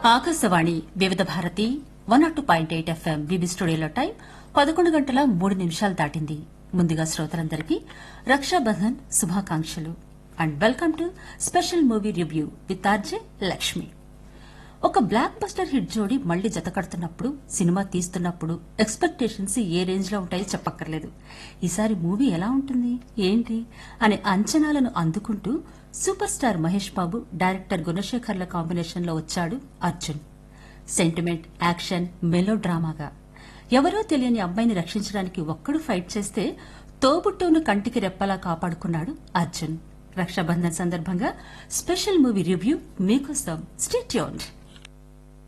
Akashvani Vividh Bharati one naught two point eight FM V స్టూడియోలో time పదకొండు గంటల మూడు నిమిషాలు దాటింది ముందుగా శ్రోతలందరికీ రక్షాబంధన్ శుభాకాంక్షలు and welcome to special movie review with RJ Lakshmi ఒక బ్లాక్ బస్టర్ హిట్ జోడి మళ్లీ జతకడుతున్నప్పుడు సినిమా తీస్తున్నప్పుడు ఎక్స్పెక్టేషన్స్ ఏ రేంజ్ లో ఉంటాయో చెప్పక్కర్లేదు ఈసారి మూవీ ఎలా ఉంటుంది ఏంటి అనే అంచనాలను అందుకుంటూ super star Mahesh Babu director గుణశేఖర్ల కాంబినేషన్ లో వచ్చాడు అర్జున్ సెంటిమెంట్ యాక్షన్ మెలో డ్రామాగా ఎవరో తెలియని అమ్మాయిని రక్షించడానికి ఒక్కడు ఫైట్ చేస్తే తోబుట్టును కంటికి రెప్పలా కాపాడుకున్నాడు అర్జున్ రక్షాబంధన్ సందర్భంగా స్పెషల్ మూవీ రివ్యూ మీకోసం స్టేట్యూన్డ్